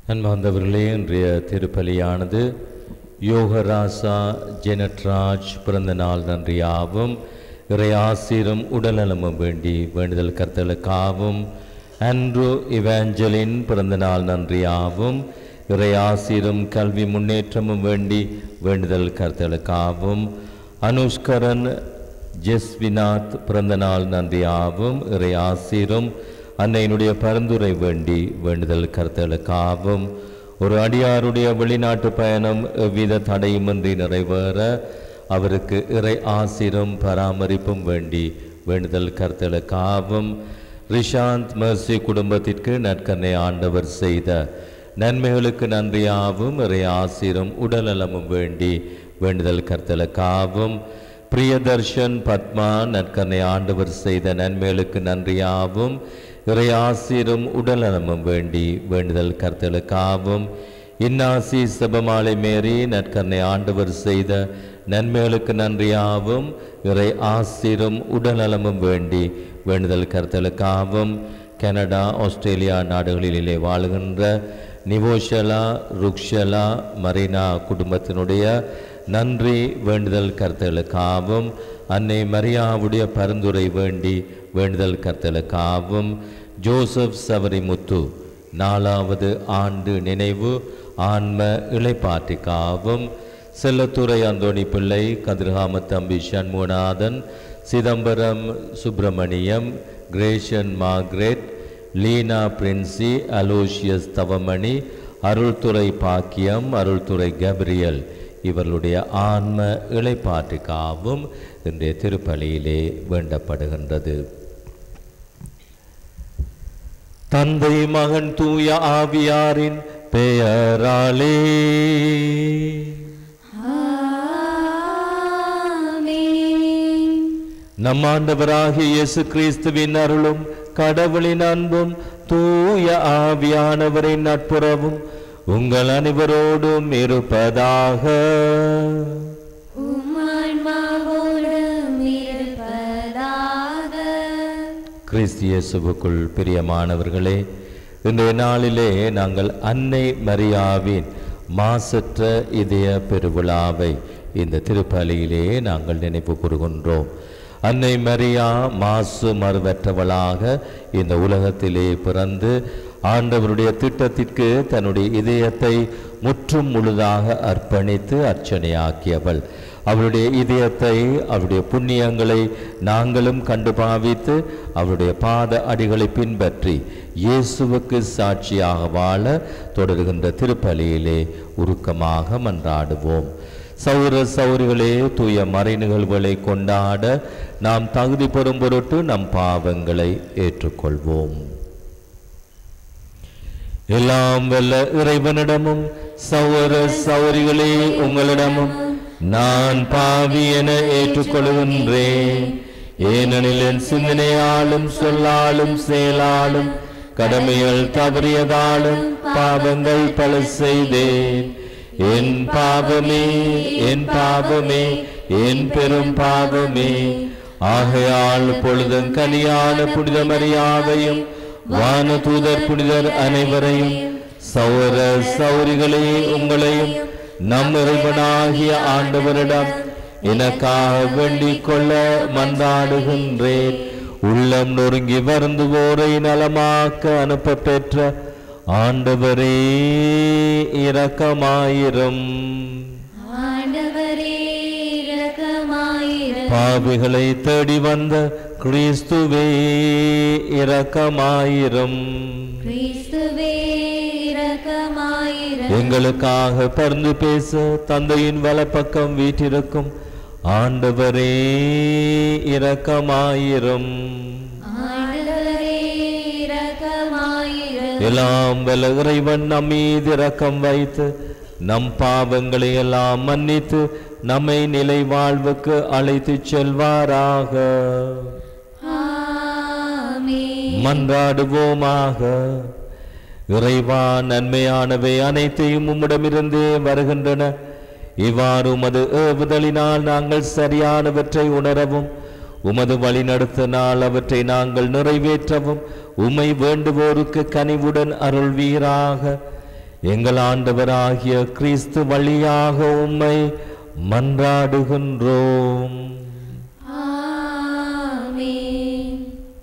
அன்பார்ந்தவர்களே இன்றைய திருப்பலியானது யோகராசா ஜெனட்ராஜ் பிறந்த நாள் நன்றியாகவும் இறையாசிரும் உடல்நலமும் வேண்டி வேண்டுதல் கர்த்தலுக்காகவும் ஆண்ட்ரூ இவாஞ்சலின் பிறந்த நாள் நன்றியாகவும் இறையாசிரும் கல்வி முன்னேற்றமும் வேண்டி வேண்டுதல் கர்த்தலுக்காகவும் அனுஷ்கரன் ஜெஸ்வினாத் பிறந்த நாள் நன்றியாகவும் இறை ஆசீரும் அன்னையினுடைய பரிந்துரை வேண்டி வேண்டுதல் கருத்தலுக்காகவும் ஒரு அடியாருடைய வெளிநாட்டு பயணம் எவ்வித தடையுமின்றி நிறைவேற அவருக்கு இறை ஆசிரும் பராமரிப்பும் வேண்டி வேண்டுதல் கருத்தலுக்காகவும் ரிஷாந்த் மர்சி குடும்பத்திற்கு நற்கனை ஆண்டவர் செய்த நன்மைகளுக்கு நன்றியாகவும் இறை ஆசிரும் உடல்நலமும் வேண்டி வேண்டுதல் கருத்தலுக்காகவும் பிரியதர்ஷன் பத்மா நற்கனை ஆண்டவர் செய்த நன்மைகளுக்கு நன்றியாகவும் இறையாசிரும் உடல்நலமும் வேண்டி வேண்டுதல் கர்த்தலுக்காகவும் இன்னாசி செபமாலை மேரி நற்கனை ஆண்டவர் செய்த நன்மைகளுக்கு நன்றியாகவும் இறை ஆசிரும் உடல்நலமும் வேண்டி வேண்டுதல் கர்த்தலுக்காகவும் கனடா ஆஸ்திரேலியா நாடுகளிலே வாழுகின்ற நிவோஷலா ருக்ஷலா மரீனா குடும்பத்தினுடைய நன்றி வேண்டுதல் கர்த்தலுக்காகவும் அன்னை மரியாவுடைய பரிந்துரை வேண்டி வேண்டுதல் கர்த்தலுக்காகவும் ஜோசப் சவரிமுத்து நாலாவது ஆண்டு நினைவு ஆன்ம இளைப்பாற்றிக்காகவும் Chellathurai Anthony Pillai Kathirgama Thambi Shanmuganathan Chidambaram Subramaniam Gration Margaret Leena Princy Aloysius Thavamani Aruldurai Bakkiyam Aruldurai Gabriel இவர்களுடைய ஆன்ம இளைப்பாற்றுக்காகவும் இன்றைய திருப்பலியிலே வேண்டப்படுகின்றது தந்தை மகன் தூய ஆவியாரின் பெயராலே நம் ஆண்டவராகிய இயேசு கிறிஸ்துவின் அருளும் கடவுளின் அன்பும் தூய ஆவியானவரின் நட்புறவும் உங்கள் அனைவரோடும் இருப்பதாக உம்மான்மாவோடும் இருப்பதாக கிறிஸ்து இயேசுவுக்குள் பிரியமானவர்களே இன்றைய நாளிலே நாங்கள் அன்னை மரியாவின் மாசற்ற இதய பெருவிழாவை இந்த திருப்பலியிலே நாங்கள் நினைவு கூறுகின்றோம் அன்னை மரியா மாசு மறுவற்றவளாக இந்த உலகத்திலே பிறந்து ஆண்டவருடைய திட்டத்திற்கு தன்னுடைய இதயத்தை முற்றும் முழுதாக அர்ப்பணித்து அர்ச்சனையாக்கியவள் அவருடைய இதயத்தை அவருடைய புண்ணியங்களை நாங்களும் கண்டு பாவித்து அவருடைய பாத அடிகளை பின்பற்றி இயேசுவுக்கு சாட்சியாக வாழ தொடர்கின்ற திருப்பலியிலே உருக்கமாக மன்றாடுவோம் சௌர சௌரிகளே தூய மறை நிகழ்வுகளை கொண்டாட நாம் தகுதி பெறும் பொருட்டு நம் பாவங்களை ஏற்றுக்கொள்வோம் எல்லாம் வல்ல இறைவனிடமும் சௌர சௌரிகளே உங்களிடமும் நான் பாவி என ஏற்றுக்கொள்கின்றேன் ஏனெனில் என் சிந்தனையாலும் சொல்லாலும் செயலாலும் கடமைகள் தவறியதாலும் பாவங்கள் பல செய்தேன் என் பாவமே என் பாவமே என் பெரும் பாவமே ஆகையால் பொழுதும் கனியான புனித மரியாதையும் வான தூதர் புனிதர் அனைவரையும் சௌர சௌரிகளே உங்களையும் நம் இறைவனாகிய ஆண்டவரிடம் எனக்காக வேண்டிக் கொள்ள மன்றாடுகின்றேன் உள்ளம் நொறுங்கி வருந்துவோரை நலமாக்க அனுப்ப பெற்ற ஆண்டவரே இரக்கமாயிரும் ஆண்டவரே இரக்கமாயிரும் பாவிகளை தேடி வந்த கிறிஸ்துவே இரக்கமாயிரும் கிறிஸ்துவே இரக்கமாயிரும் எங்களுக்காக பறந்து பேச தந்தையின் வலப்பக்கம் வீற்றிருக்கும் ஆண்டவரே இரக்கமாயிரும் ஆண்டவரே இரக்கமாயிரும் எல்லாம் வல்ல இறைவன் நம் மீது இரக்கம் வைத்து நம் பாவங்களை எல்லாம் மன்னித்து நம்மை நிலை வாழ்வுக்கு அழைத்துச் செல்வாராக ஆமென் மன்றாடுவோமாக இறைவா நன்மையானவை அனைத்தையும் உம்மிடமிருந்தே வருகின்றன இவ்வாறு உமது ஏவுதலினால் நாங்கள் சரியானவற்றை உணரவும் உமது வழிநடத்தினால் அவற்றை நாங்கள் நிறைவேற்றவும் உம்மை வேண்டுவோருக்கு கனிவுடன் அருள்வீராக எங்கள் ஆண்டவராகிய கிறிஸ்து வழியாக உம்மை மன்றாடுகின்றோம் ஆமென்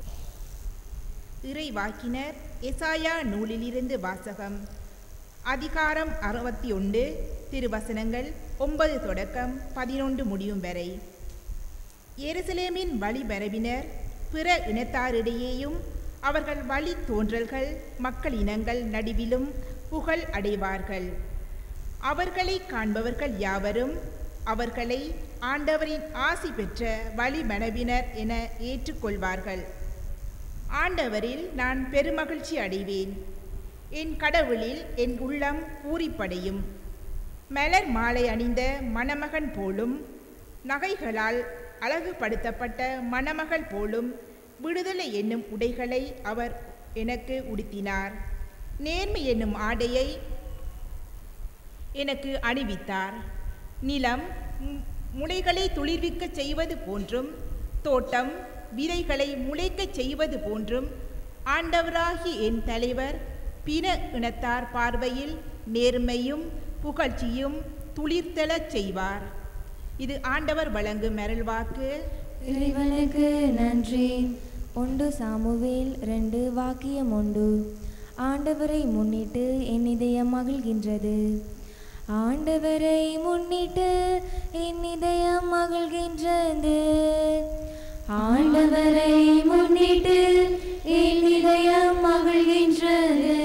இறைவாக்கினர் எசாயா நூலிலிருந்து வாசகம் அதிகாரம் அறுபத்தி ஒன்று திருவசனங்கள் ஒன்பது தொடக்கம் பதினொன்று முடியும் வரை எருசலேமின் வழிபரவினர் பிற இனத்தாரிடையேயும் அவர்கள் வழி தோன்றல்கள் மக்கள் இனங்கள் நடுவிலும் புகழ் அடைவார்கள் அவர்களை காண்பவர்கள் யாவரும் அவர்களை ஆண்டவரின் ஆசி பெற்ற வழிமரபினர் என ஏற்றுக்கொள்வார்கள் ஆண்டவரில் நான் பெருமகிழ்ச்சி அடைவேன் என் கடவுளில் என் உள்ளம் பூரிப்படையும் மலர் மாலை அணிந்த மணமகன் போலும் நகைகளால் அழகுபடுத்தப்பட்ட மணமகள் போலும் விடுதலை என்னும் உடைகளை அவர் எனக்கு உடுத்தினார் நேர்மை என்னும் ஆடையை எனக்கு அணிவித்தார் நிலம் மு- முளைகளை துளிர்விக்கச் செய்வது போன்றும் தோட்டம் விதைகளை முளைக்கச் செய்வது போன்றும் ஆண்டவராகி என் தலைவர் பிற இனத்தார் பார்வையில் நேர்மையும் புகழ்ச்சியும் துளிர்த்தெழச் செய்வார் இது ஆண்டவர் வழங்கும் அருள்வாக்கு இறைவனுக்கு நன்றி ஒன்று சாமுவேல் ரெண்டு வாக்கியம் உண்டு ஆண்டவரை முன்னிட்டு என் இதயம் மகிழ்கின்றது ஆண்டவரை முன்னிட்டு என் இதயம் மகிழ்கின்றது ஆண்டவரை முன்னிட்டு என் இதயம் மகிழ்கின்றது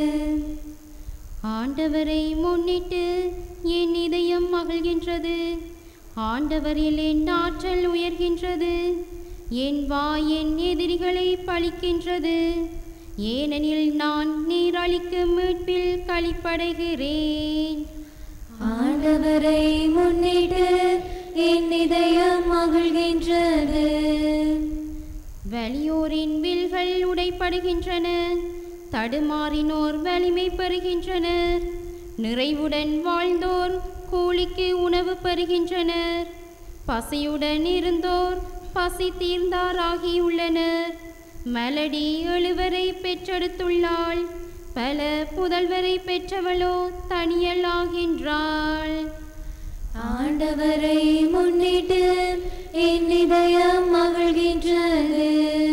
ஆண்டவரை முன்னிட்டு என் இதயம் மகிழ்கின்றது ஆண்டவரில் என் ஆற்றல் உயர்கின்றது என் வாய் என் எதிரிகளை பழிக்கின்றது ஏனெனில் நான் நீர் அளிக்கும் மீட்பில் களிப்படைகிறேன் ஆண்டவரை முன்னிட்டு என் இதயம் மகிழ்கின்றது வலியோரின் வில்கள் உடைப்படுகின்றன தடுமாறினோர் வலிமை பெறுகின்றனர் நிறைவுடன் வாழ்ந்தோர் கூலிக்கு உணவு பெறுகின்றனர் பசியுடன் இருந்தோர் பசி தீர்ந்தாராகியுள்ளனர் மலடி எழுவரை பெற்றெடுத்துள்ளாள் பல புதல்வரை பெற்றவளோ தனியலாகின்றாள் ஆண்டவரை முன்னிட்டு என் இதயம் மகிழ்கின்றது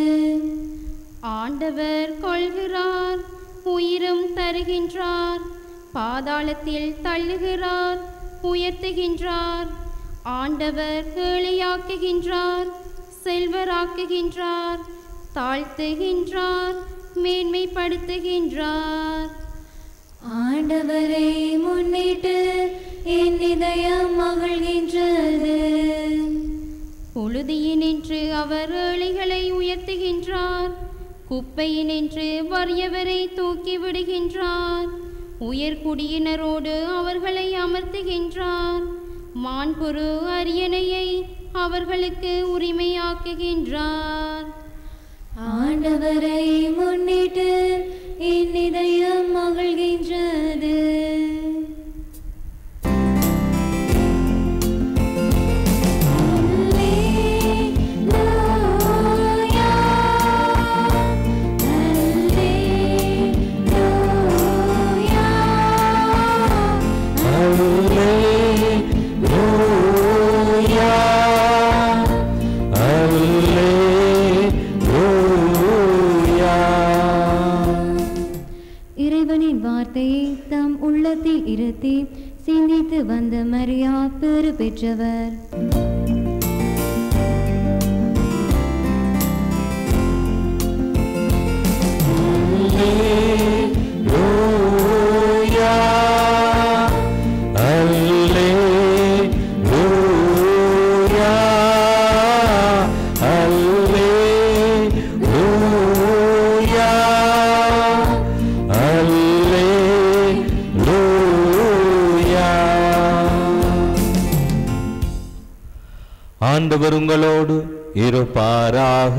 ஆண்டவர் கொள்கிறார் உயிரும் தருகின்றார் பாதாளத்தில் தள்ளுகிறார் உயர்த்துகின்றார் ஆண்டவர் ஏழையாக்குகின்றார் செல்வராக்குகின்றார் தாழ்த்துகின்றார் மேன்மைப்படுத்துகின்றார் ஆண்டவரை முன்னிட்டு என் இதயம் மகிழ்கின்றது புழுதியினின்று அவர் ஏழைகளை உயர்த்துகின்றார் குப்பையினின்று வறியவரை தூக்கி விடுகின்றார் உயர்குடியினரோடு அவர்களை அமர்த்துகின்றார் மாண்புரு அரியணையை அவர்களுக்கு உரிமையாக்குகின்றார் ஆண்டவரை முன்னிட்டு என் இதயம் மகிழ்கின்றது அல்லேலூயா, அல்லேலூயா. அல்லேலூயா அல்லேலூயா இறைவனின் வார்த்தையை தம் உள்ளத்தில் இருத்தி சிந்தித்து வந்த மரியா பெறு பெற்றவர் அல்லேலூயா அல்லேலூயா அல்லேலூயா அல்லேலூயா ஆண்டவர் உங்களோடு இருப்பாராக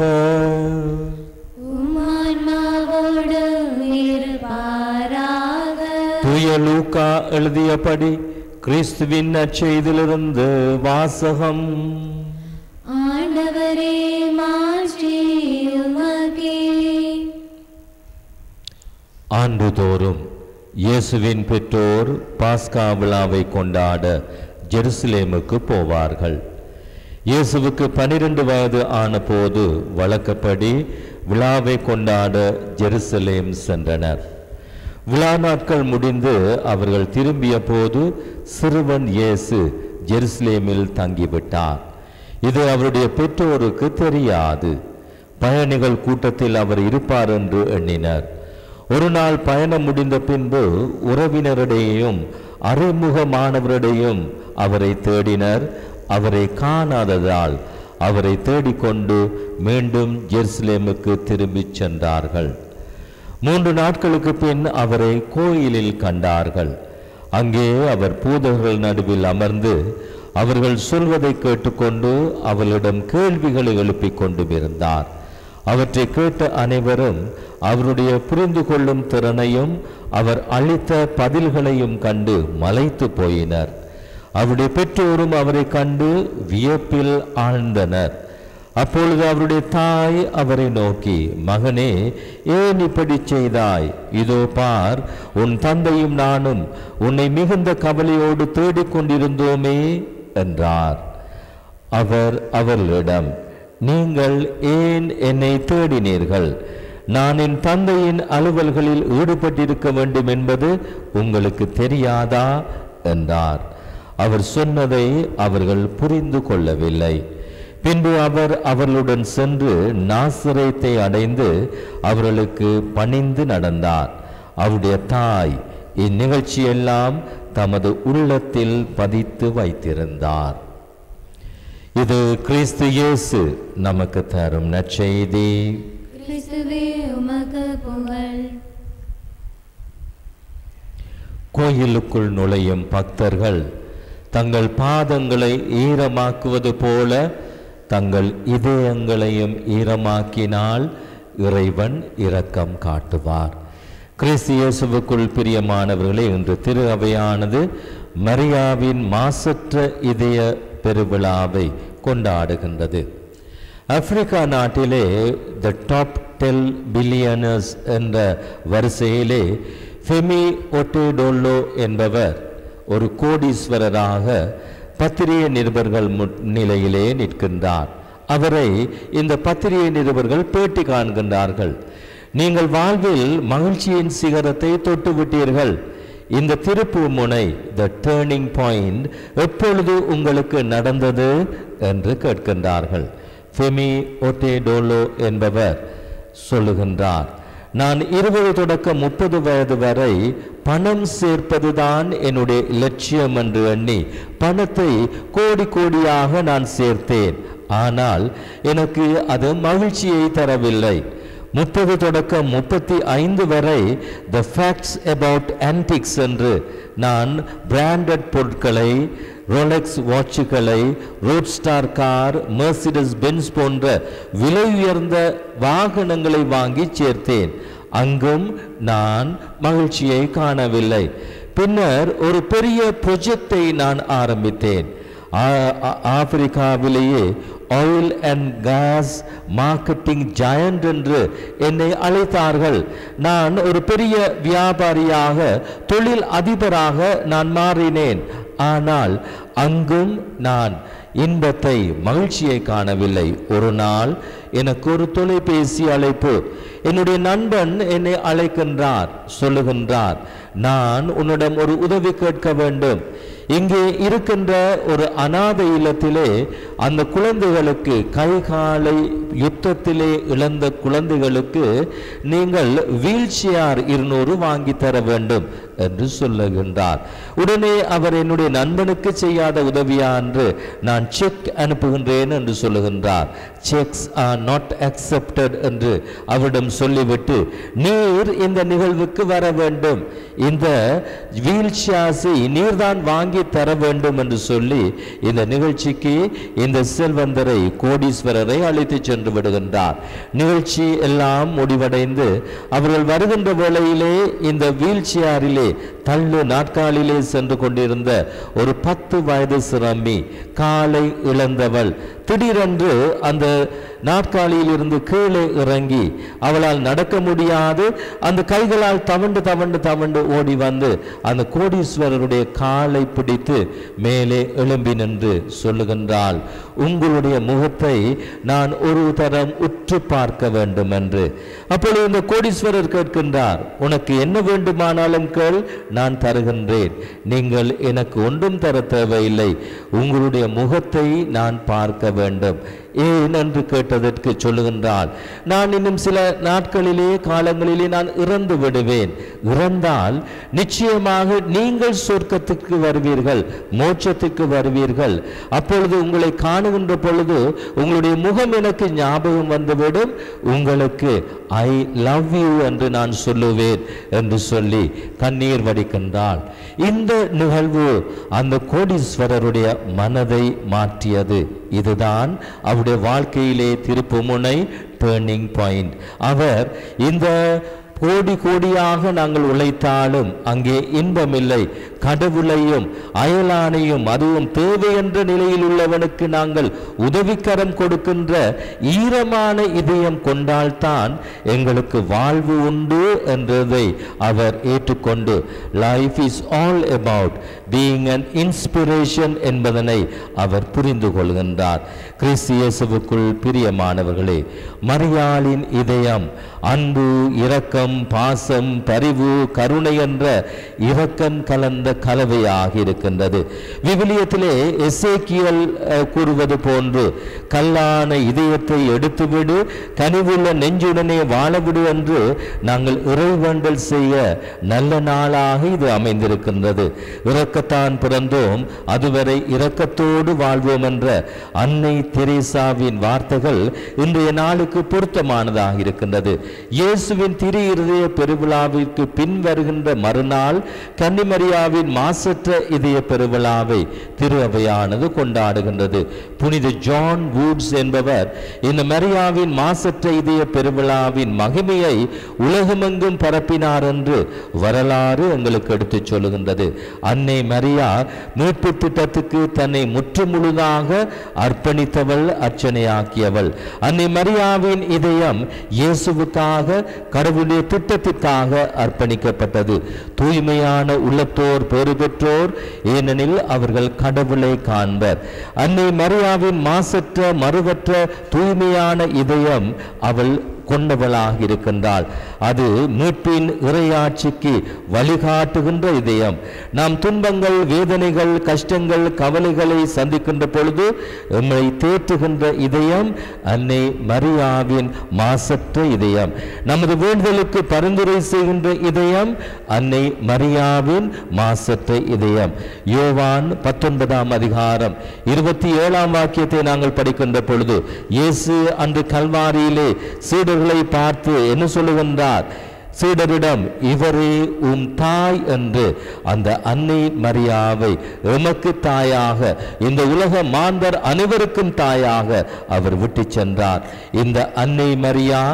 உம்மான்மாவோடு இருப்பாராக தூய லூக்கா எழுதியபடி கிறிஸ்துவின் நற்செய்திலிருந்து வாசகம் ஆண்டவரே மாற்றி உமக்கே ஆண்டுதோறும் இயேசுவின் பெற்றோர் பாஸ்கா விழாவை கொண்டாட ஜெருசலேமுக்கு போவார்கள் இயேசுவுக்கு பனிரெண்டு வயது ஆனபோது வழக்கப்படி விழாவை கொண்டாட ஜெருசலேம் சென்றனர் விழா நாட்கள் முடிந்து அவர்கள் திரும்பிய போது சிறுவன் இயேசு ஜெருசலேமில் தங்கிவிட்டார் இது அவருடைய பெற்றோருக்கு தெரியாது பயணிகள் கூட்டத்தில் அவர் இருப்பார் என்று எண்ணினர் ஒரு நாள் பயணம் முடிந்த பின்பு உறவினரிடையேயும் அறிமுகமானவரிடையும் அவரை தேடினர் அவரை காணாததால் அவரை தேடிக்கொண்டு மீண்டும் ஜெருசலேமுக்கு திரும்பிச் சென்றார்கள் மூன்று நாட்களுக்கு பின் அவரை கோயிலில் கண்டார்கள் அங்கே அவர் பூதர்கள் நடுவில் அமர்ந்து அவர்கள் சொல்வதை கேட்டுக்கொண்டு அவர்களிடம் கேள்விகளை எழுப்பிக் கொண்டும் இருந்தார் அவற்றை கேட்ட அனைவரும் அவருடைய புரிந்து கொள்ளும் திறனையும் அவர் அளித்த பதில்களையும் கண்டு மலைத்து போயினர் அவருடைய பெற்றோரும் அவரை கண்டு வியப்பில் ஆழ்ந்தனர் அப்பொழுது அவருடைய தாய் அவரை நோக்கி மகனே ஏன் இப்படி செய்தாய் இதோ பார் உன் தந்தையும் நானும் உன்னை மிகுந்த கவலையோடு தேடிக் கொண்டிருந்தோமே என்றார் அவர் அவர்களிடம் நீங்கள் ஏன் என்னை தேடினீர்கள் நான் என் தந்தையின் அலுவல்களில் ஈடுபட்டிருக்க வேண்டும் என்பது உங்களுக்கு தெரியாதா என்றார் அவர் சொன்னதை அவர்கள் புரிந்து கொள்ளவில்லை பின்பு அவர் அவர்களுடன் சென்று நாசிரேத்தை அடைந்து அவர்களுக்கு பணிந்து நடந்தார் அவருடைய தாய் இந்நிகழ்ச்சியெல்லாம் தமது உள்ளத்தில் பதித்து வைத்திருந்தார் இது கிறிஸ்து இயேசு நமக்கு தரும் நற்செய்தி கிறிஸ்துவே உமக்கு புகழ் கோயிலுக்குள் நுழையும் பக்தர்கள் தங்கள் பாதங்களை ஈரமாக்குவது போல தங்கள் இதயங்களையும் ஈரமாக்கினால் இறைவன் இரக்கம் காட்டுவார் கிறிஸ்து இயேசுவுக்குள் பிரியமானவர்களே இன்று திரு அவையானது மரியாவின் மாசற்ற இதய பெருவிழாவை கொண்டாடுகின்றது ஆப்பிரிக்கா நாட்டிலே த டாப் டெல் பில்லியனர்ஸ் என்ற வரிசையிலே ஃபெமி ஒட்டேடோல்லோ என்பவர் ஒரு கோடீஸ்வரராக பத்திரிகை நிருபர்கள் முன்னிலையிலே நிற்கின்றார் அவரை இந்த பத்திரிகை நிருபர்கள் பேட்டி காண்கின்றார்கள் நீங்கள் வாழ்வில் மகிழ்ச்சியின் சிகரத்தை தொட்டு விட்டீர்கள் இந்த திருப்பு முனை த டேர்னிங் பாயிண்ட் எப்பொழுது உங்களுக்கு நடந்தது என்று கேட்கின்றார்கள் ஃபெமி ஒட்டேடோலோ என்பவர் சொல்லுகின்றார் நான் இருபது தொடக்கம் முப்பது வயது வரை பணம் சேர்ப்பதுதான் என்னுடைய லட்சியம் என்று எண்ணி பணத்தை கோடி கோடியாக நான் சேர்த்தேன் ஆனால் எனக்கு அது மகிழ்ச்சியை தரவில்லை முப்பது தொடக்கம் முப்பத்தி ஐந்து வரை த ஃபேக்ட்ஸ் அபவுட் ஆன்டிக்ஸ் என்று நான் பிராண்டட் பொருட்களை ரோலெக்ஸ் வாட்சுகளை ரோட்ஸ்டார் கார் மெர்சிடஸ் பென்ஸ் போன்ற விலை உயர்ந்த வாகனங்களை வாங்கி சேர்த்தேன் அங்கும் நான் மகிழ்ச்சியை காணவில்லை பின்னர் ஒரு பெரிய ப்ரொஜெக்டை நான் ஆரம்பித்தேன் ஆ- ஆ- ஆப்பிரிக்காவிலேயே oil and gas marketing giant என்று என்னை அழைத்தார்கள் நான் ஒரு பெரிய வியாபாரியாக தொழில் அதிபராக நான் மாறினேன் ஆனால் அங்கும் நான் இன்பத்தை மகிழ்ச்சியை காணவில்லை ஒரு நாள் எனக்கு ஒரு தொலைபேசி அழைப்பு என்னுடைய நண்பன் என்னை அழைக்கின்றார் சொல்லுகின்றார் நான் உன்னிடம் ஒரு உதவி கேட்க வேண்டும் இங்கே இருக்கின்ற ஒரு அனாதை இல்லத்திலே அந்த குழந்தைகளுக்கு கை காலை யுத்தத்திலே இழந்த குழந்தைகளுக்கு நீங்கள் வீல் சேர் இருநூறு வாங்கி தர வேண்டும் என்று சொல்லுகின்றார் உடனே அவர் என்னுடைய நண்பனுக்கு செய்யாத உதவியா என்று நான் செக் அனுப்புகின்றேன் என்று சொல்லுகின்றார் செக்ஸ் ஆர் நாட் அக்செப்டட் என்று அவரிடம் சொல்லிவிட்டு நீர் இந்த நிகழ்வுக்கு வர வேண்டும் இந்த வீல் சேர்ஸை நீர்தான் வாங்கி தர வேண்டும் என்று சொல்லி இந்த நிகழ்ச்சிக்கு இந்த செல்வந்தரை கோடீஸ்வரரை அழைத்து சென்று விடுகின்றார் நிகழ்ச்சி எல்லாம் முடிவடைந்து அவர்கள் வருகின்ற வேளையிலே இந்த வீல் சேரிலே தள்ளு நாட்காலிலே சென்று கொண்டிருந்த ஒரு பத்து வயது சிறுமி காலை இழந்தவள் திடீரென்று அந்த நாற்காலியில் இருந்து கீழே இறங்கி அவளால் நடக்க முடியாது அந்த கைகளால் தவண்டு தவண்டு தவண்டு ஓடி வந்து அந்த கோடீஸ்வரருடைய காலை பிடித்து மேலே எழும்பி நின்று சொல்லுகின்றாள் உங்களுடைய முகத்தை நான் ஒரு தரம் உற்று பார்க்க வேண்டும் என்று அப்பொழுது இந்த கோடீஸ்வரர் கேட்கின்றார் உனக்கு என்ன வேண்டுமானாலும் கேள் நான் தருகின்றேன் நீங்கள் எனக்கு ஒன்றும் தர தேவையில்லை உங்களுடைய முகத்தை நான் பார்க்க வேண்டும் ஏன் என்று கேட்டதற்கு சொல்லுகின்றாள் நான் இன்னும் சில நாட்களிலே காலங்களிலே நான் இறந்து விடுவேன் இறந்தால் நிச்சயமாக நீங்கள் சொர்க்கத்துக்கு வருவீர்கள் மோட்சத்துக்கு வருவீர்கள் அப்பொழுது உங்களை காணுகின்ற பொழுது உங்களுடைய முகம் எனக்கு ஞாபகம் வந்துவிடும் உங்களுக்கு ஐ லவ் யூ என்று நான் சொல்லுவேன் என்று சொல்லி கண்ணீர் வடிக்கின்றாள் இந்த நிகழ்வு அந்த கோடீஸ்வரருடைய மனதை மாற்றியது இதுதான் அவருடைய வாழ்க்கையிலே திருப்புமுனை டேர்னிங் பாயிண்ட் அவர் இந்த கோடி கோடியாக நாங்கள் உழைத்தாலும் அங்கே இன்பமில்லை கடவுளையும் அயலானையும் அதுவும் தேவை என்ற நிலையில் உள்ளவனுக்கு நாங்கள் உதவிக்கரம் கொடுக்கின்ற ஈரமான இதயம் கொண்டால்தான் எங்களுக்கு வாழ்வு உண்டு என்றதை அவர் ஏற்றுக்கொண்டு life is all about being an inspiration என்பதனை அவர் புரிந்து கொள்கின்றார் கிறிஸ்து இயேசுவுக்குள் பிரியமானவர்களே மரியாளின் இதயம் அன்பு இரக்கம் பாசம் பரிவு கருணை என்ற இரக்கம் கலந்த கலவையாக இருக்கின்றது விவிலியத்திலே எசேக்கியல் அஹ், கூறுவது போன்று கல்லான இதயத்தை எடுத்துவிடு கனிவுள்ள நெஞ்சுடனே வாழவிடு என்று நாங்கள் இறைவேண்டல் செய்ய நல்ல நாளாக இது அமைந்திருக்கின்றது இறக்கத்தான் பிறந்தோம் அதுவரை இரக்கத்தோடு வாழ்வோம் என்ற அன்னை தெரேசாவின் வார்த்தைகள் இன்றைய நாளுக்கு பொருத்தமானதாக இருக்கின்றது இயேசுவின் திரு இருதய பெருவிழாவிற்கு பின் வருகின்ற மறுநாள் கன்னிமரியாவின் மாசற்ற இதய பெருவிழாவை திரு அவையானது கொண்டாடுகின்றது புனித ஜான் வூட்ஸ் என்பவர் இந்த மரியாவின் மாசற்ற இதய பெருவிழாவின் மகிமையை உலகமெங்கும் பரப்பினார் என்று வரலாறு எங்களுக்கு எடுத்துச் சொல்லுகின்றது அன்னை மரியா மீட்பு திட்டத்துக்கு தன்னை முற்றுமுழுதாக அர்ப்பணித்தவள் அர்ச்சனையாக்கியவள் அன்னை மரியாவின் இதயம் இயேசுவுக்காக கடவுளுடைய திட்டத்திற்காக அர்ப்பணிக்கப்பட்டது தூய்மையான உள்ளத்தோர் பெறு பெற்றோர் ஏனெனில் அவர்கள் கடவுளை காண்பர் அன்னை மரியாவின் மாசற்ற மறுவற்ற தூய்மையான இதயம் அவள் கொண்டவளாக இருக்கின்றாள் அது மீட்பின் இறையாட்சிக்கு வழிகாட்டுகின்ற இதயம் நாம் துன்பங்கள் வேதனைகள் கஷ்டங்கள் கவலைகளை சந்திக்கின்ற பொழுது எம்மை தேற்றுகின்ற இதயம் அன்னை மரியாவின் மாசற்ற இதயம் நமது வேண்டுதலுக்கு பரிந்துரை செய்கின்ற இதயம் அன்னை மரியாவின் மாசற்ற இதயம் யோவான் பத்தொன்பதாம் அதிகாரம் இருபத்தி ஏழாம் வாக்கியத்தை நாங்கள் படிக்கின்ற பொழுது இயேசு அன்று கல்வாரியிலே சீடர்களை பார்த்து என்ன சொல்லுகின்றார் சீடரிடம் இவரே உம் தாய் என்று அந்த அன்னை மரியாவை எமக்கு தாயாக இந்த உலக மாந்தர் அனைவருக்கும் தாயாக அவர் விட்டுச் சென்றார் இந்த அன்னை மரியா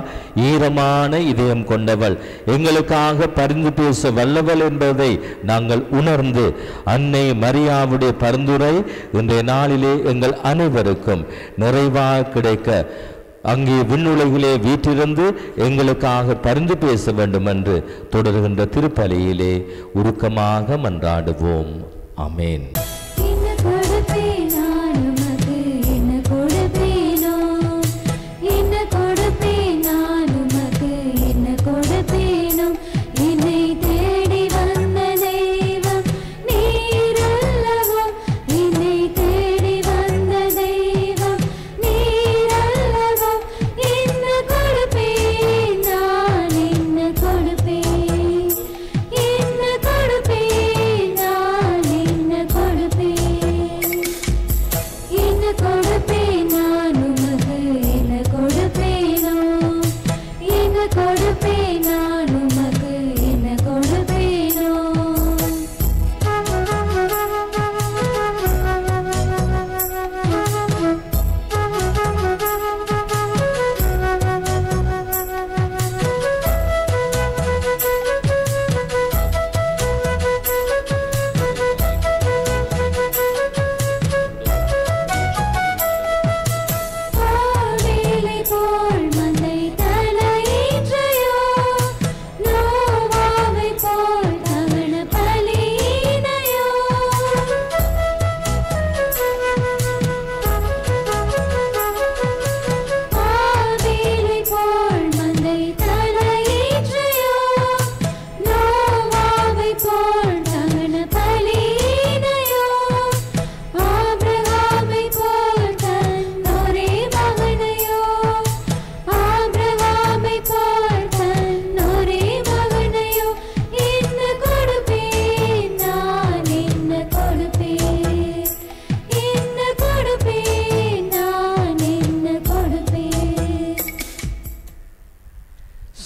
ஈரமான இதயம் கொண்டவள் எங்களுக்காக பரிந்து பேச வல்லவள் என்பதை நாங்கள் உணர்ந்து அன்னை மரியாவுடைய பரிந்துரை இன்றைய நாளிலே எங்கள் அனைவருக்கும் நிறைவாக கிடைக்க அங்கே விண்ணுலகிலே வீற்றிருந்து எங்களுக்காக பரிந்து பேச வேண்டும் என்று தொடர்கின்ற திருப்பலியிலே உருக்கமாக மன்றாடுவோம் ஆமென் என்ன கொடுப்பேனா உமக்கு என்ன கொடுப்பேனோ என்ன கொடுப்பேனா உமக்கு என்ன கொடுப்பேனோ என்னை தேடி வந்த தெய்வம் நீரல்லவோ என்னை தேடி வந்த தெய்வம் நீரல்லவோ என்ன கொடுப்பேன் நான் என்ன கொடுப்பேன் என்ன கொடுப்பேன் நான் என்ன கொடுப்பேன்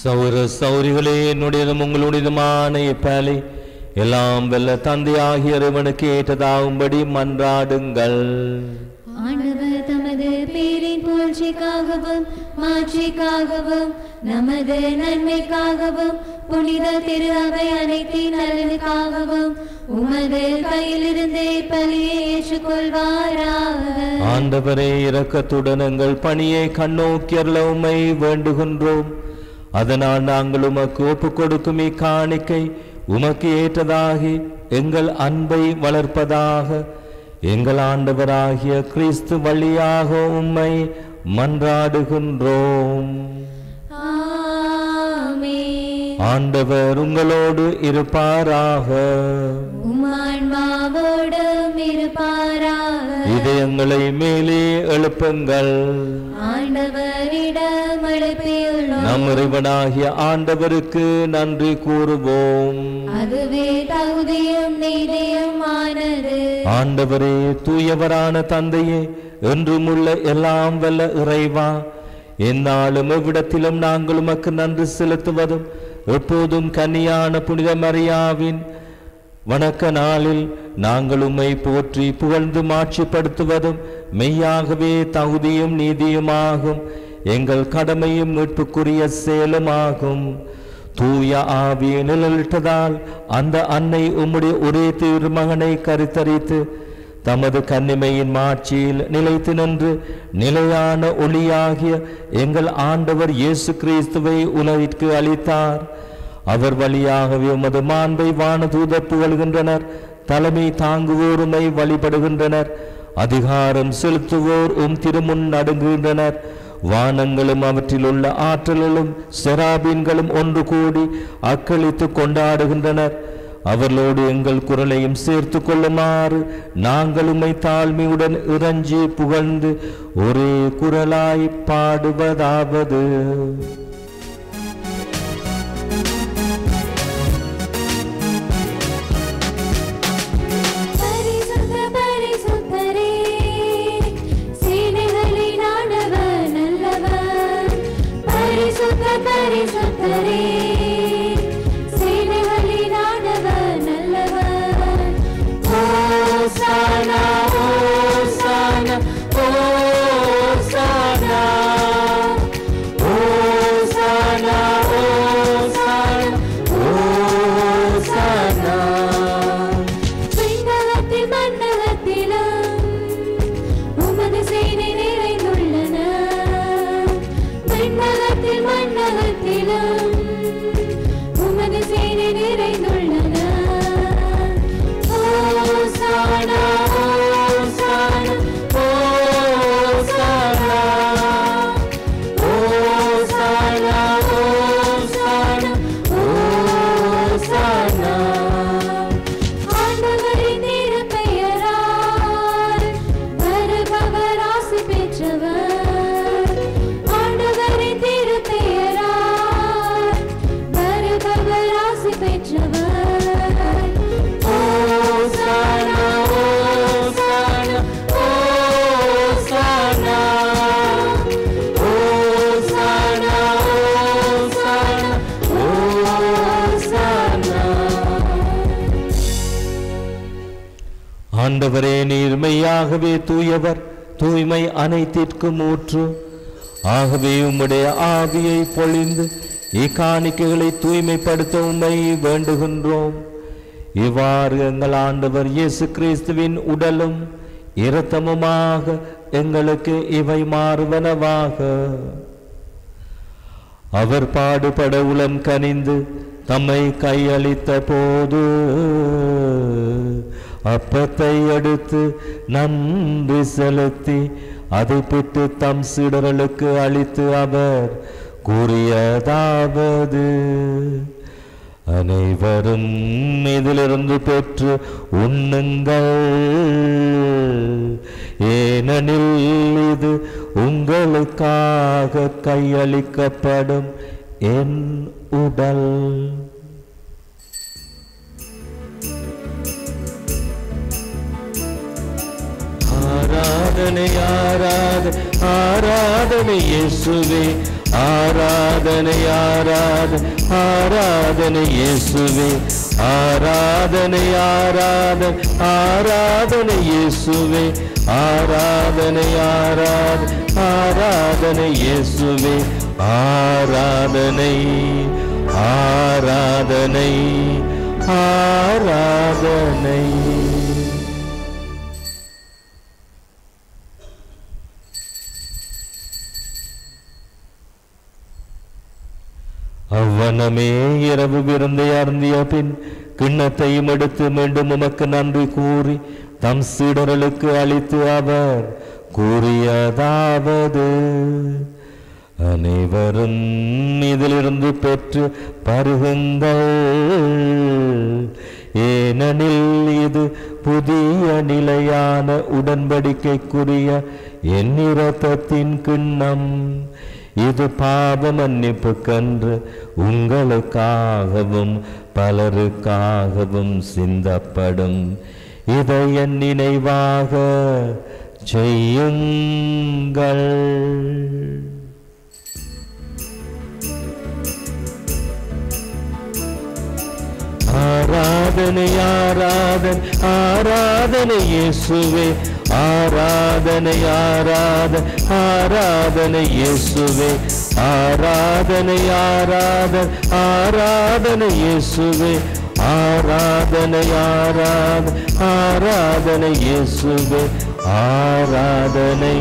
சௌர சௌரிகளே என்னுடையதும் உங்களுடையதுமான இப்பலை எல்லாம் வெல்ல தந்தையாகிய இறைவனுக்கு ஏற்றதாகும்படி மன்றாடுங்கள் ஆண்டவர் தமது பேரின் புகழ்ச்சிக்காகவும் மாட்சிக்காகவும் நமது நன்மைக்காகவும் புனித திரு அவை அனைத்தின் நலனுக்காகவும் உமது கையிலிருந்து பலியை ஏற்றுக்கொள்வாராக ஆண்டவரே இரக்கத்துடன் எங்கள் பணியை கண்ணோக்கியர்ல உம்மை வேண்டுகின்றோம் அதனால் நாங்கள் உமக்கு ஒப்புக் கொடுக்கும் இக்காணிக்கை உமக்கு ஏற்றதாகி எங்கள் அன்பை வளர்ப்பதாக எங்கள் ஆண்டவராகிய கிறிஸ்து வழியாக உம்மை மன்றாடுகின்றோம் ஆமென். ஆண்டவர் உங்களோடு இருப்பாராக உம்மான்மாவோடும் இருப்பாராக இதயங்களை மேலே எழுப்புங்கள் ஆண்டவரிடம் எழுப்பியுள்ளோம் நம் இறைவனாகிய ஆண்டவருக்கு நன்றி கூறுவோம் அதுவே தகுதியும் நீதியுமானது ஆண்டவரே தூயவரான தந்தையே என்றும் உள்ள எல்லாம் வல்ல இறைவா எந்நாளும் எவ்விடத்திலும் நாங்கள் உமக்கு நன்றி செலுத்துவதும் எப்போதும் கன்னியான புனித மரியாவின் வணக்க நாளில் நாங்கள் உம்மை போற்றி புகழ்ந்து மாட்சிப்படுத்துவதும் மெய்யாகவே தகுதியும் நீதியுமாகும் எங்கள் கடமையும் மீட்புக்குரிய செயலுமாகும் தூய ஆவியை நிழலிட்டதால் அந்த அன்னை உம்முடைய ஒரே திருமகனை கருத்தரித்து தமது கன்னிமையின் மாட்சியில் நிலைத்து நின்று நிலையான ஒளியாகிய எங்கள் ஆண்டவர் இயேசு கிறிஸ்துவை உலகிற்கு அளித்தார் அவர் வழியாகவே உமது மாண்பை வானதூதர் புகழ்கின்றனர் தலைமை தாங்குவோருமை வழிபடுகின்றனர் அதிகாரம் செலுத்துவோர் உம் திருமுன் நடுங்குகின்றனர் வானங்களும் அவற்றில் உள்ள ஆற்றலும் செராபீன்களும் ஒன்று கூடி அக்களித்து கொண்டாடுகின்றனர் அவர்களோடு எங்கள் குரலையும் சேர்த்து கொள்ளுமாறு நாங்கள் உம்மை தாழ்மையுடன் இறைஞ்சி புகழ்ந்து ஒரே குரலாய் பாடுவதாவது பரிசுத்த பரிசுத்தரே சேனைகளின் ஆண்டவர் நல்லவர் பரிசுத்த பரிசுத்தரே சேனைகளின் ஆண்டவர் நல்லவர் ஓசானா ஓசானா ஓசானா ஓசானா ஓசானா ஓசானா விண்ணகத்தில் மண்ணகத்திலும் உமது சேனை நிறைந்துள்ளன விண்ணகத்தில் மண்ணகத்திலும் உமது சேனை நிறைந்துள்ளன ஓசானா ஓசானா ஓசானா ஓசானா ஓசானா ஓசானா ஆண்டவரின் திருப்பெயரால் வருபவர் ஆசி பெற்றவர் ஆண்டவரின் திருப்பெயரால் வருபவர் ஆசி பெற்றவர் ஓசானா ஓசானா ஓசானா ஓசானா ஓசானா ஓசானா ஆண்டவரே நீர் மெய்யாகவே தூயவர் தூய்மை அனைத்திற்கும் ஊற்று ஆகவே உம்முடைய ஆவியை பொழிந்து இக்காணிக்கைகளை தூய்மைப்படுத்த உம்மை வேண்டுகின்றோம் இவ்வாறு எங்கள் ஆண்டவர் இயேசு கிறிஸ்துவின் உடலும் இரத்தமுமாக எங்களுக்கு இவை மாறுவனவாக அவர் பாடுபட உளம் கனிந்து தம்மை கையளித்த போது அப்பத்தை எடுத்து நன்றி செலுத்தி அதை பிட்டு தம் சீடர்களுக்கு அளித்து அவர் கூறியதாவது அனைவரும் இதிலிருந்து பெற்று உண்ணுங்கள் ஏனெனில் இது உங்களுக்காக கையளிக்கப்படும் என் உடல் ஆராதனை ஆராத ஆராதனை இயேசுவே ஆராதனை ஆராதனை ஆராதனை இயேசுவே ஆராதனை ஆராதனை ஆராதனை இயேசுவே ஆராதனை ஆராதனை ஆராதனை இயேசுவே ஆராதனை ஆராதனை ஆராதனை அவ்வனமே இரவு விருந்தை அருந்திய பின் கிண்ணத்தையும் எடுத்து மீண்டும் உமக்கு நன்றி கூறி தம் சீடர்களுக்கு அளித்து அவர் கூறியதாவது அனைவரும் இதிலிருந்து பெற்று பருகுங்கள் ஏனெனில் இது புதிய நிலையான உடன்படிக்கைக்குரிய என் இரத்தத்தின் கிண்ணம் இது பாவ மன்னிப்புக்கன்று உங்களுக்காகவும் பலருக்காகவும் சிந்தப்படும் இதை என் நினைவாக செய்யுங்கள் ஆராதனை ஆராதனை ஆராதனை இயேசுவே ஆராதனை ஆராதனை ஆராதனை இயேசுவே ஆராதனை ஆராதனை ஆராதனை இயேசுவே ஆராதனை ஆராதனை ஆராதனை இயேசுவே ஆராதனை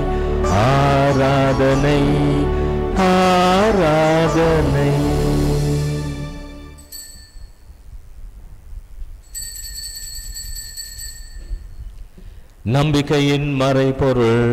ஆராதனை ஆராதனை நம்பிக்கையின் மறைபொருள்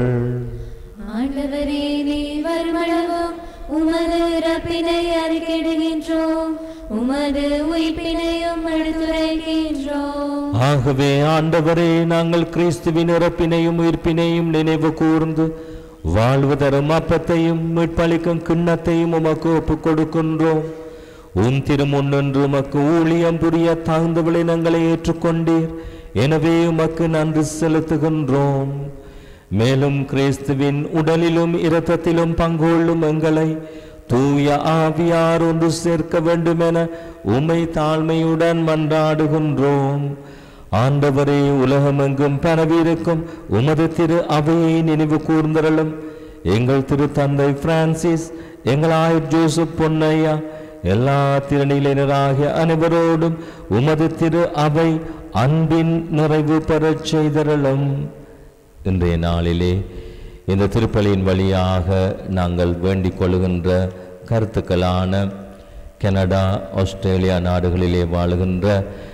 ஆண்டவரே நீ வருமளவும் உமது இறப்பினை அறிக்கையிடுகின்றோம் உமது உயிர்ப்பினையும் எடுத்துரைக்கின்றோம் ஆகவே ஆண்டவரே நாங்கள் கிறிஸ்துவின் இறப்பினையும் உயிர்ப்பினையும் நினைவு கூர்ந்து வாழ்வு தரும் அப்பத்தையும் மீட்பளிக்கும் கிண்ணத்தையும் உமக்கு ஒப்புக் கொடுக்கின்றோம் உம் திருமுன்னன்று உமக்கு ஊழியம் புரிய தாழ்ந்த விளைனங்களை ஏற்றுக்கொண்டீர் எனவே உமக்கு நன்றி செலுத்துகின்றோம் மேலும் கிறிஸ்துவின் உடலிலும் இரத்தத்திலும் பங்கொள்ளும் எங்களை தூய ஆவியார் ஒன்று சேர்க்க வேண்டுமென உம்மை தாழ்மையுடன் மன்றாடுகின்றோம் ஆண்டவரே உலகமெங்கும் பரவியிருக்கும் உமது திரு அவையை நினைவு கூர்ந்தரலும் எங்கள் திரு தந்தை பிரான்சிஸ் எங்கள் ஆயர் ஜோசப் பொன்னையா எல்லா திருநிலையினராகிய அனைவரோடும் உமது திரு அவை அன்பின் நிறைவு பெறச் செய்தரலும் இன்றைய நாளிலே இந்த திருப்பலியின் வழியாக நாங்கள் வேண்டிக் கொள்கின்ற கருத்துக்களான கனடா ஆஸ்திரேலியா நாடுகளிலே வாழுகின்ற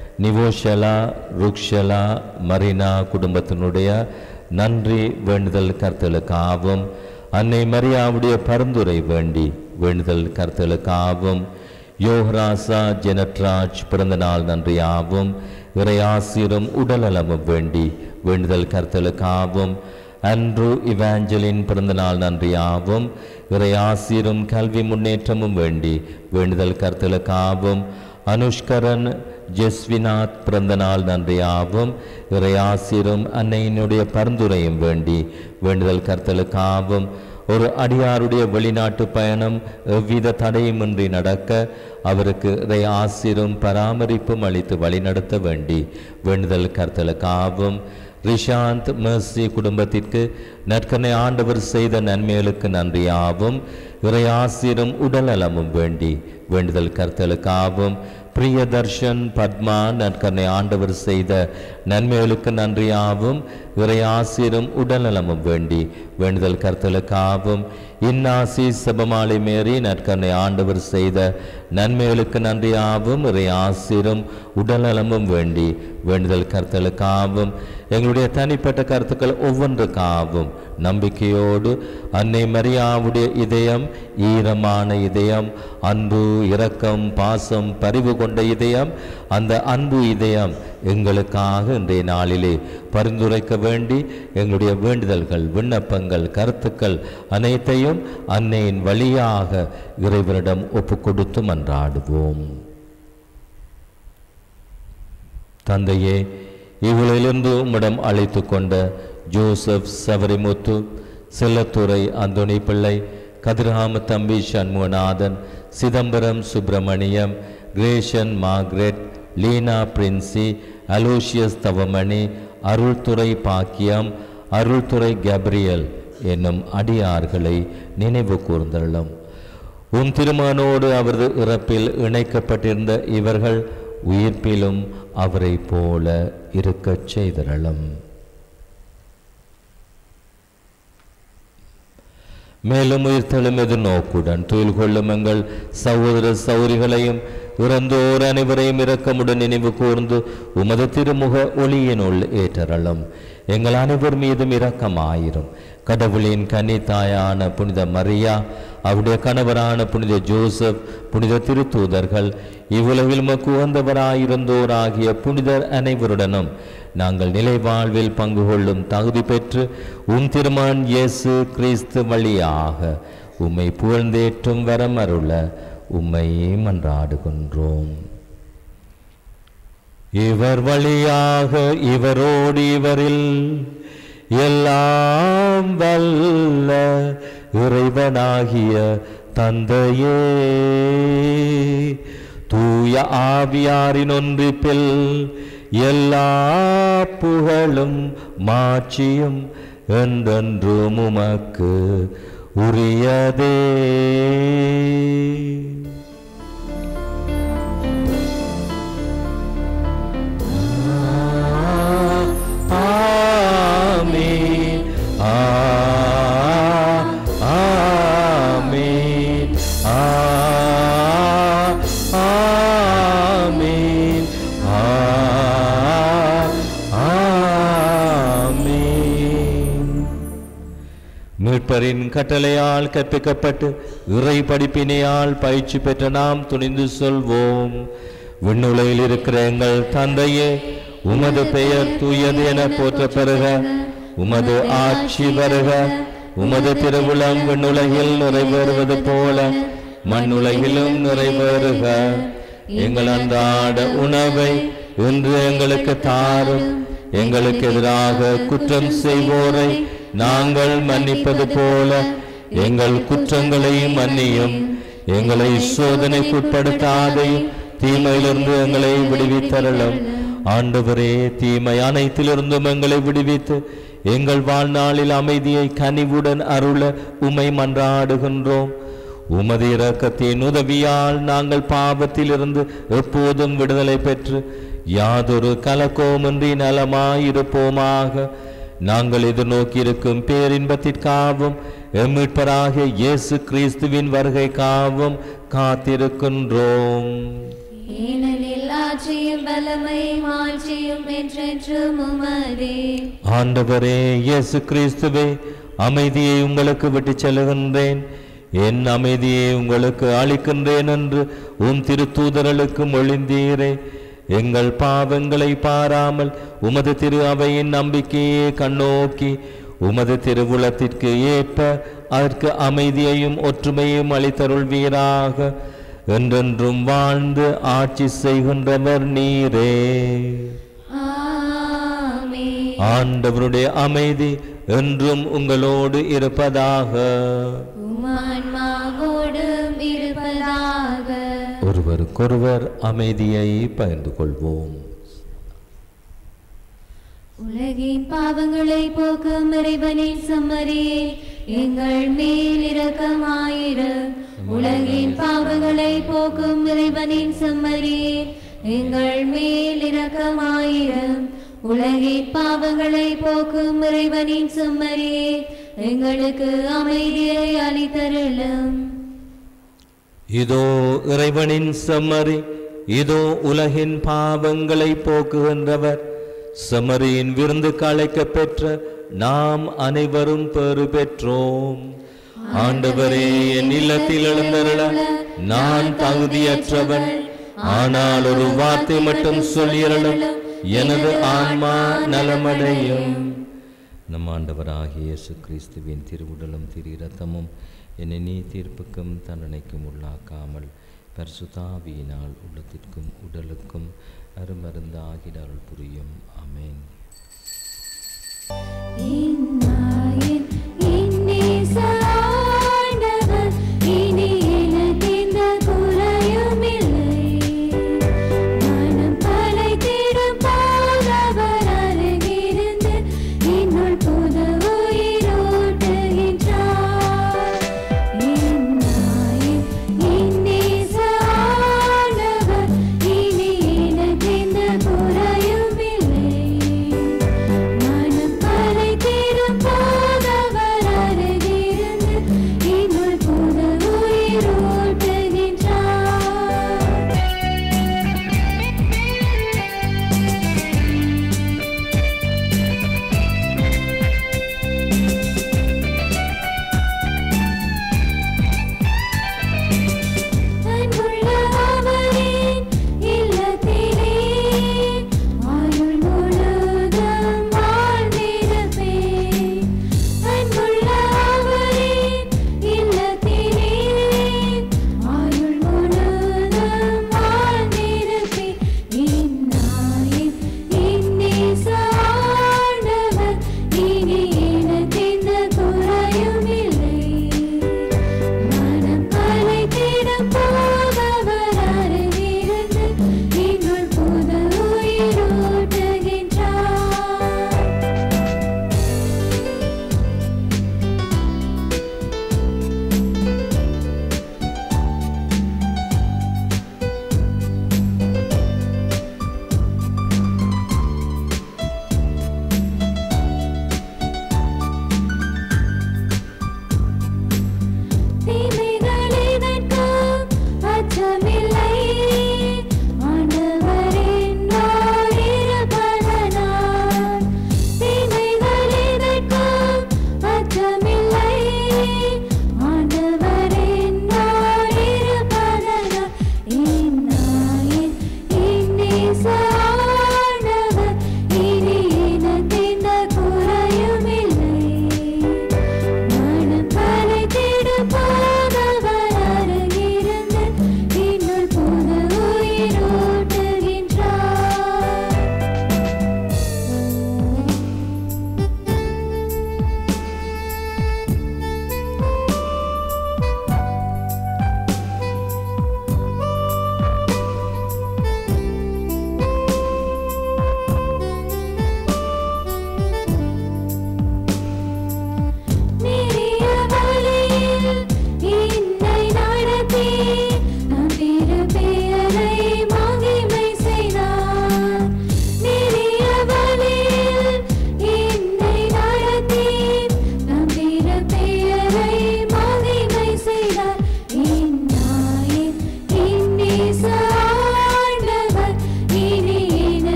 நிவோஷலா ருக்ஷலா மரினா குடும்பத்தினுடைய நன்றி வேண்டுதல் கருத்தலுக்காகவும் அன்னை மரியாவுடைய பரிந்துரை வேண்டி வேண்டுதல் கருத்தலுக்காகவும் யோகராசா ஜெனட்ராஜ் பிறந்த நாள் நன்றியாகவும் இறையாசிரும் உடலலமும் வேண்டி வேண்டுதல் கருத்தலுக்காகவும் அன்று இவாஞ்சலின் பிறந்தநாள் நன்றியாகவும் இறையாசிரும் கல்வி முன்னேற்றமும் வேண்டி வேண்டுதல் கருத்தலுக்காகவும் அனுஷ்கரன் ஜெஸ்வினாத் பிறந்தநாள் நன்றியாகவும் இறையாசிரும் அன்னையினுடைய பரிந்துரையும் வேண்டி வேண்டுதல் கருத்தலுக்காகவும் ஒரு அடியாருடைய வெளிநாட்டு பயணம் எவ்வித தடையுமின்றி நடக்க அவருக்கு இறை ஆசிரும் பராமரிப்பும் அளித்து வழிநடத்த வேண்டி வேண்டுதல் கருத்தலுக்காகவும் ரிஷாந்த் மெர்சி குடும்பத்திற்கு நற்கனை ஆண்டவர் செய்த நன்மைகளுக்கு நன்றியாகவும் இறையாசிரும் உடல்நலமும் வேண்டி வேண்டுதல் கருத்தலுக்காகவும் பிரியதர்ஷன் பத்மா நற்கனை ஆண்டவர் செய்த நன்மைகளுக்கு நன்றியாகவும் இறையாசிரும் உடல்நலமும் வேண்டி வேண்டுதல் கருத்தலுக்காகவும் இன்னாசி செபமாலை மேரி நற்கனை ஆண்டவர் செய்த நன்மைகளுக்கு நன்றியாகவும் இறையாசிரும் உடல்நலமும் வேண்டி வேண்டுதல் கருத்தலுக்காகவும் எங்களுடைய தனிப்பட்ட கருத்துக்கள் ஒவ்வொன்றுக்காகவும் நம்பிக்கையோடு அன்னை மரியாவுடைய இதயம் ஈரமான இதயம் அன்பு இரக்கம் பாசம் பரிவு கொண்ட இதயம் அந்த அன்பு இதயம் எங்களுக்காக இன்றைய நாளிலே பரிந்துரைக்க வேண்டி எங்களுடைய வேண்டுதல்கள் விண்ணப்பங்கள் கருத்துக்கள் அனைத்தையும் அன்னையின் வழியாக இறைவனிடம் ஒப்புக் கொடுத்து மன்றாடுவோம் தந்தையே இவளிலிருந்து உம்மிடம் அழைத்து கொண்ட Joseph Savarimuthu Chellathurai Anthony Pillai Kathirgama Thambi Shanmuganathan Chidambaram Subramaniam Gration Margaret Leena Princy Aloysius Thavamani Aruldurai Bakkiyam Aruldurai Gabriel என்னும் அடியார்களை நினைவு கூர்ந்தள்ளும் உன் திருமகனோடு அவரது இறப்பில் இணைக்கப்பட்டிருந்த இவர்கள் உயிர்ப்பிலும் அவரைப் போல இருக்கச் செய்தரலும் மேலும் உயிர்த்தெழும் எதிர்நோக்குடன் துயில் கொள்ளும் எங்கள் சகோதர சௌரிகளையும் இறந்தோர் அனைவரையும் இரக்கமுடன் நினைவு கூர்ந்து உமது திருமுக ஒளியினுள் ஏற்றரலும் எங்கள் அனைவர் மீதும் இரக்கமாயிரும் கடவுளின் கன்னித்தாயான புனித மரியா அவருடைய கணவரான புனித ஜோசப் புனித திருத்தூதர்கள் இவ்வுலகில் மக்கு உகந்தவராயிருந்தோராகிய புனிதர் அனைவருடனும் நாங்கள் நிலை வாழ்வில் பங்கு கொள்ளும் தகுதி பெற்று உம் திருமான் இயேசு கிறிஸ்து வழியாக உம்மை புகழ்ந்தேற்றும் வரம் அருள உம்மை மன்றாடுகின்றோம் இவர் வழியாக இவரோடு இவரில் எல்லாம் வல்ல இறைவனாகிய தந்தையே தூய ஆவியாரின் ஒன்றிப்பில் எல்லா புகழும் மாட்சியும் என்றென்றும் உமக்கு உரியதே ஆமென். ஆ, ஆமென். ஆ, ஆமென். ஆ, ஆமென். மீட்பரின் கட்டளையால் கற்பிக்கப்பட்டு இறை படிப்பினையால் பயிற்சி பெற்ற நாம் துணிந்து சொல்வோம் விண்ணுலகில் இருக்கிற எங்கள் தந்தையே உமது பெயர் தூயது என போற்ற பெறுக உமது ஆட்சி வருக உமது திருவுளம் விண்ணுலகில் நிறைவேறுவது போல மண்ணுலகிலும் நிறைவேறுக எங்கள் அன்றாட உணவை இன்று எங்களுக்கு தாரும் எங்களுக்கு எதிராக குற்றம் செய்வோரை நாங்கள் மன்னிப்பது போல எங்கள் குற்றங்களை மன்னியும் எங்களை சோதனைக்குட்படுத்தாதையும் தீமையிலிருந்து எங்களை விடுவித்தரலும் ஆண்டவரே தீமை அனைத்திலிருந்தும் எங்களை விடுவித்து எங்கள் வாழ்நாளில் அமைதியை கனிவுடன் அருள உமை மன்றாடுகின்றோம் உமது இரக்கத்தின் உதவியால் நாங்கள் பாவத்திலிருந்து எப்போதும் விடுதலை பெற்று யாதொரு கலக்கோமின்றி நலமாயிருப்போமாக நாங்கள் எதிர்நோக்கியிருக்கும் பேரின்பத்திற்காகவும் எம்மீட்பராக இயேசு கிறிஸ்துவின் வருகைக்காகவும் காத்திருக்கின்றோம் ஏனெனில் ஆட்சியும் வல்லமை மாட்சியும் என்றென்றும் உமதே ஆண்டவரே இயேசு கிறிஸ்துவே அமைதியை உங்களுக்கு விட்டுச் செல்லுகின்றேன் என் அமைதியை உங்களுக்கு அளிக்கின்றேன் என்று உம் திருத்தூதர்களுக்கு மொழிந்தீரே எங்கள் பாவங்களை பாராமல் உமது திரு அவையின் நம்பிக்கையே கண்ணோக்கி உமது திருவுளத்திற்கு ஏற்ப அதற்கு அமைதியையும் ஒற்றுமையும் அளித்தருள்வீராக என்றென்றும் வாழ்ந்து ஆட்சி செய்கின்றவர் நீரே ஆமென் ஆண்டவருடைய அமைதி என்றும் உங்களோடு இருப்பதாக உமான்மாவோடும் இருப்பதாக ஒருவருக்கொருவர் அமைதியை பகிர்ந்து கொள்வோம் உலகின் பாவங்களை போக்கும் இறைவனின் சம்மரியே எங்கள் மேல் இரக்கமாயிரு உலகின் பாவங்களை போக்கும் இறைவனின் சம்மரியே எங்கள் மேல் இரக்கமாயிரு உலகின் பாவங்களை போக்கும் இறைவனின் சம்மரியே எங்களுக்கு அமைதியை அளித்தருளும் இதோ இறைவனின் செம்மறி இதோ உலகின் பாவங்களை போக்குகின்றவர் செம்மறியின் விருந்துக்கு அழைக்கப் பெற்ற நாம் அனைவரும் பெறு பெற்றோம் ஆண்டவரே என் இல்லத்தில் எழுந்தருள நான் தகுதியற்றவன் ஆனால் ஒரு வார்த்தை மட்டும் சொல்லியருளும் எனது ஆன்மா நலமடையும் நம் ஆண்டவராகிய இயேசு கிறிஸ்துவின் திருவுடலும் திரு இரத்தமும் என்னை நீ தீர்ப்புக்கும் தண்டனைக்கும் உள்ளாக்காமல் பரிசுத்தாவியினால் உள்ளத்திற்கும் உடலுக்கும் அருமருந்து ஆகிட அருள் புரியும் ஆமென் இன்னாயின் இன்னிச ஆண்டவர்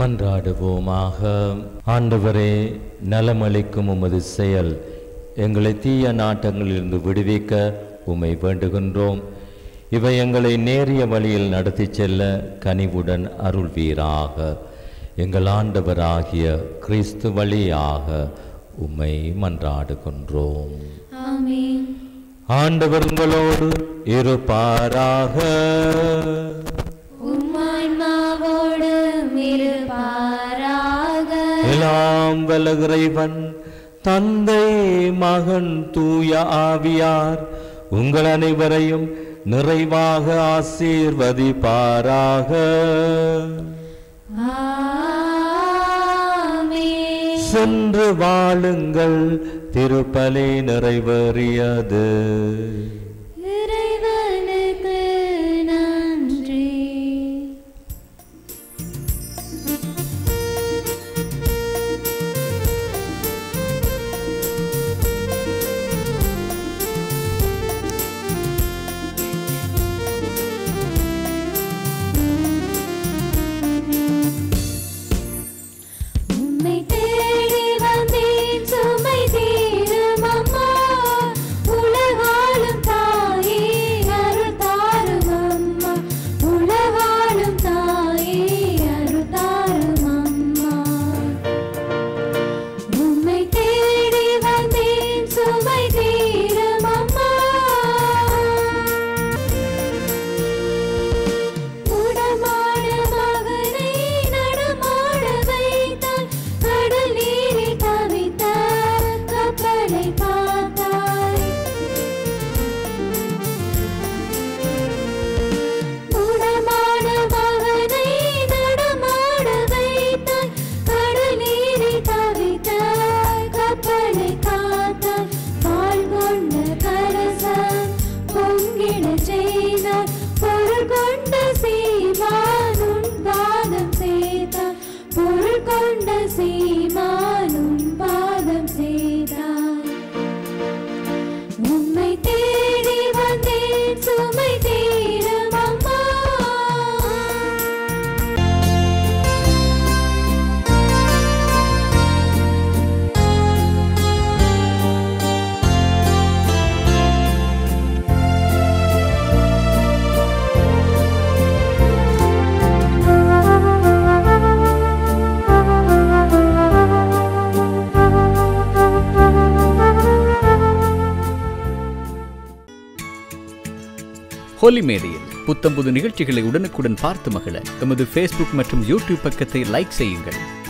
மன்றாடுவோமாக ஆண்டவரே நலமளிக்கும் உமது செயல் எங்களை தீய நாட்டங்களிலிருந்து விடுவிக்க உம்மை வேண்டுகின்றோம் இவை எங்களை நேரிய வழியில் நடத்திச் செல்ல கனிவுடன் அருள்வீராக எங்கள் ஆண்டவராகிய கிறிஸ்து வழியாக உம்மை மன்றாடுகின்றோம் ஆமென் ஆண்டவர் உங்களோடு இருப்பாராக உம்மான்மாவோடு இருப்பாராக எல்லாம் வல்ல இறைவன் தந்தை மகன் தூய ஆவியார் உங்கள் அனைவரையும் நிறைவாக ஆசீர்வதிப்பாராக ஆமென் சென்று வாழுங்கள் திருப்பலி நிறைவேறியது இறைவனுக்கு நன்றி உம்மை தேடி வந்தேன் சுமை தீரும் அம்மா உலகாளும் தாயே அருள் தாரும் அம்மா உலகாளும் தாயே அருள் தாரும் அம்மா உம்மை தேடி வந்தேன் சுமை தீரும் அம்மா உடமான மகனை நடமாட வைத்தாய் கடல் நீரில் தவித்தாய் கப்பலை பார்த்தாய் உடமான மகனை நடமாட வைத்தாய் கடல் நீரில் தவித்தாய் கப்பலை காத்தாய் பால் கொண்ட கரசன் பொங்கிடச் செய்தாய் பொருள் கொண்ட சீமான் உன் பாதம் சேர்த்தாய் பொருள் கொண்ட சீமான் உன் பாதம் சேர்த்தாய் உம்மை தேடி வந்தேன் சுமை தீரும் அம்மா ஹோலி மேடையில் புத்தம்புது நிகழ்ச்சிகளை உடனுக்குடன் பார்த்து மகிழ எமது ஃபேஸ்புக் மற்றும் யூடியூப் பக்கத்தை லைக் செய்யுங்கள்